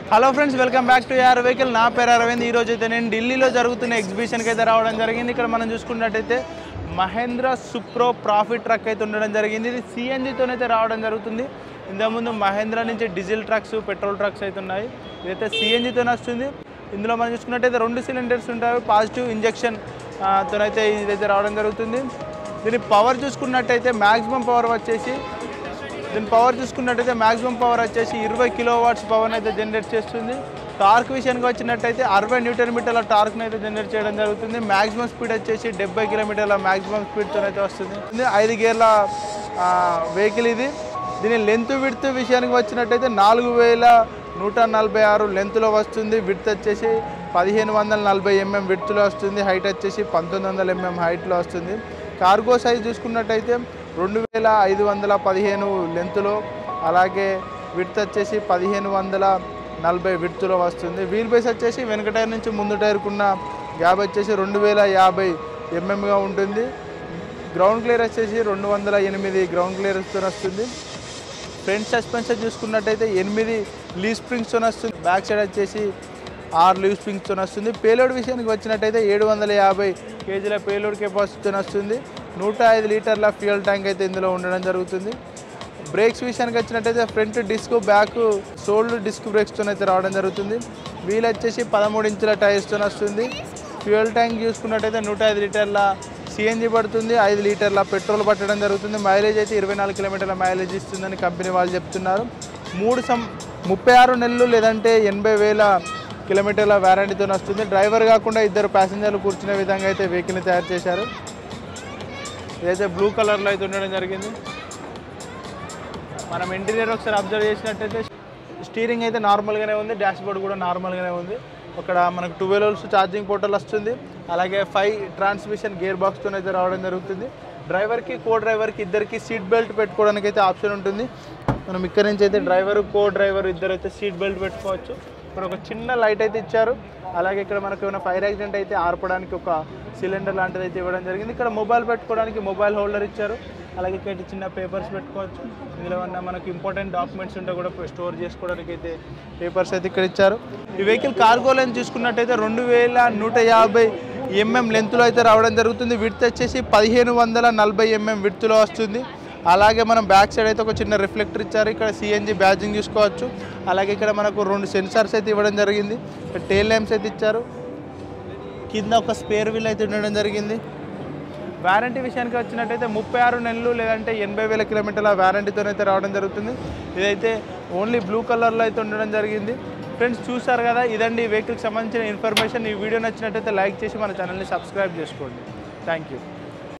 hello friends welcome back to your vehicle నా పేరు అరవింద్ ఈ రోజు అయితే నేను ఢిల్లీలో జరుగుతున్న ఎగ్జిబిషన్కి అయితే రావడం జరిగింది ఇక్కడ మనం చూసుకున్నట్టయితే మహేంద్ర సుప్రో ప్రాఫిట్ ట్రక్ అయితే ఉండడం జరిగింది ఇది సిఎన్జితోనైతే రావడం జరుగుతుంది ఇంతకుముందు మహేంద్ర నుంచి డీజిల్ ట్రక్స్ పెట్రోల్ ట్రక్స్ అయితే ఉన్నాయి ఇదైతే సిఎన్జితో వస్తుంది ఇందులో మనం చూసుకున్నట్టయితే రెండు సిలిండర్స్ ఉంటాయి పాజిటివ్ ఇంజెక్షన్ తోనైతే ఇదైతే రావడం జరుగుతుంది దీని పవర్ చూసుకున్నట్టయితే మ్యాక్సిమం పవర్ వచ్చేసి దీని పవర్ చూసుకున్నట్టయితే మాక్సిమం పవర్ వచ్చేసి ఇరవై కిలో వాట్స్ పవర్ అయితే జనరేట్ చేస్తుంది టార్క్ విషయానికి వచ్చినట్టయితే అరవై న్యూటన్ మీటర్ల టార్క్ని అయితే జనరేట్ చేయడం జరుగుతుంది మాక్సిమం స్పీడ్ వచ్చేసి డెబ్బై కిలోమీటర్ల మాక్సిమం స్పీడ్తో అయితే వస్తుంది ఇది ఐదు గేర్ల వెహికల్ ఇది దీని లెంత్ విడ్త్ విషయానికి వచ్చినట్టయితే నాలుగు వేల నూట నలభై ఆరు లెంత్లో వస్తుంది విడ్త్ వచ్చేసి పదిహేను వందల నలభై ఎంఎం విడ్త్లో వస్తుంది హైట్ వచ్చేసి పంతొమ్మిది వందల ఎంఎం హైట్లో వస్తుంది కార్గో సైజ్ చూసుకున్నట్టయితే రెండు వేల ఐదు వందల పదిహేను లెంత్లో అలాగే విడ్త్ వచ్చేసి పదిహేను వందల నలభై విడ్త్లో వస్తుంది వీల్ బేస్ వచ్చేసి వెనక టైర్ నుంచి ముందు టైర్కున్న గ్యాప్ వచ్చేసి రెండు వేల యాభై ఎంఎంగా ఉంటుంది గ్రౌండ్ క్లియర్ వచ్చేసి రెండు వందల ఎనిమిది గ్రౌండ్ క్లియర్స్తో వస్తుంది ఫ్రంట్ సస్పెన్షన్ చూసుకున్నట్టయితే ఎనిమిది లీ స్ప్రింగ్స్తో వస్తుంది బ్యాక్ సైడ్ వచ్చేసి ఆరు లీవ్ స్ప్రింగ్స్తో వస్తుంది పేలోడ్ విషయానికి వచ్చినట్టయితే ఏడు వందల యాభై కేజీల పేలోడ్ కెపాసిటీతో వస్తుంది నూట ఐదు లీటర్ల ఫ్యూయల్ ట్యాంక్ అయితే ఇందులో ఉండడం జరుగుతుంది బ్రేక్స్ విషయానికి వచ్చినట్టయితే front disc back solid disc బ్రేక్స్తో అయితే రావడం జరుగుతుంది వీల్ వచ్చేసి పదమూడు ఇంచుల టైర్స్తో వస్తుంది ఫ్యూయల్ ట్యాంక్ చూసుకున్నట్టయితే నూట ఐదు లీటర్ల సిఎన్జి పడుతుంది ఐదు లీటర్ల పెట్రోల్ పట్టడం జరుగుతుంది మైలేజ్ అయితే ఇరవై నాలుగు కిలోమీటర్ల మైలేజ్ ఇస్తుందని కంపెనీ వాళ్ళు చెప్తున్నారు మూడు సం ముప్పై ఆరు నెలలు లేదంటే ఎనభై వేల కిలోమీటర్ల వ్యారంటీతో వస్తుంది డ్రైవర్ కాకుండా ఇద్దరు ప్యాసింజర్లు కూర్చునే విధంగా అయితే వెహికల్ని తయారు చేశారు ఇదైతే బ్లూ కలర్లో అయితే ఉండడం జరిగింది మనం ఇంటీరియర్ ఒకసారి అబ్జర్వ్ చేసినట్టయితే స్టీరింగ్ అయితే నార్మల్గానే ఉంది డాష్ బోర్డ్ కూడా నార్మల్గానే ఉంది అక్కడ మనకు ట్వెల్వ్ హోల్స్ ఛార్జింగ్ పోర్టల్ వస్తుంది అలాగే ఫైవ్ ట్రాన్స్మిషన్ గేర్ బాక్స్తో అయితే రావడం జరుగుతుంది డ్రైవర్కి కో డ్రైవర్కి ఇద్దరికి సీట్ బెల్ట్ పెట్టుకోవడానికి అయితే ఆప్షన్ ఉంటుంది మనం ఇక్కడ నుంచి అయితే డ్రైవర్ కో డ్రైవర్ ఇద్దరు అయితే సీట్ బెల్ట్ పెట్టుకోవచ్చు ఇక్కడ ఒక చిన్న లైట్ అయితే ఇచ్చారు అలాగే ఇక్కడ మనకు ఏమైనా ఫైర్ యాక్సిడెంట్ అయితే ఆర్పడానికి ఒక సిలిండర్ లాంటిది అయితే ఇవ్వడం జరిగింది ఇక్కడ మొబైల్ పెట్టుకోవడానికి మొబైల్ హోల్డర్ ఇచ్చారు అలాగే ఇక్కడ చిన్న పేపర్స్ పెట్టుకోవచ్చు ఇందులో ఉన్న మనకు ఇంపార్టెంట్ డాక్యుమెంట్స్ ఉంటే కూడా స్టోర్ చేసుకోవడానికి అయితే పేపర్స్ అయితే ఇక్కడ ఇచ్చారు ఈ వెహికల్ కార్గో లెన్స్ చూసుకున్నట్టయితే రెండు వేల నూట యాభై ఎంఎం లెంత్లో అయితే రావడం జరుగుతుంది విడ్త్ వచ్చేసి పదిహేను వందల నలభై ఎంఎం విడ్త్లో వస్తుంది అలాగే మనం బ్యాక్ సైడ్ అయితే ఒక చిన్న రిఫ్లెక్టర్ ఇచ్చారు ఇక్కడ సిఎన్జి బ్యాజింగ్ చూసుకోవచ్చు అలాగే ఇక్కడ మనకు రెండు సెన్సార్స్ అయితే ఇవ్వడం జరిగింది ఇక్కడ టేల్ ల్యాంప్స్ అయితే ఇచ్చారు కింద ఒక స్పేర్ వీల్ అయితే ఉండడం జరిగింది వారంటీ విషయానికి వచ్చినట్టయితే ముప్పై ఆరు నెలలు లేదంటే ఎనభై వేల కిలోమీటర్ల వారంటీతో అయితే రావడం జరుగుతుంది ఇదైతే ఓన్లీ బ్లూ కలర్లో అయితే ఉండడం జరిగింది ఫ్రెండ్స్ చూసారు కదా ఇదండి ఈ వెహికల్కి సంబంధించిన ఇన్ఫర్మేషన్ ఈ వీడియో నచ్చినట్టయితే లైక్ చేసి మన ఛానల్ని సబ్స్క్రైబ్ చేసుకోండి థ్యాంక్ యూ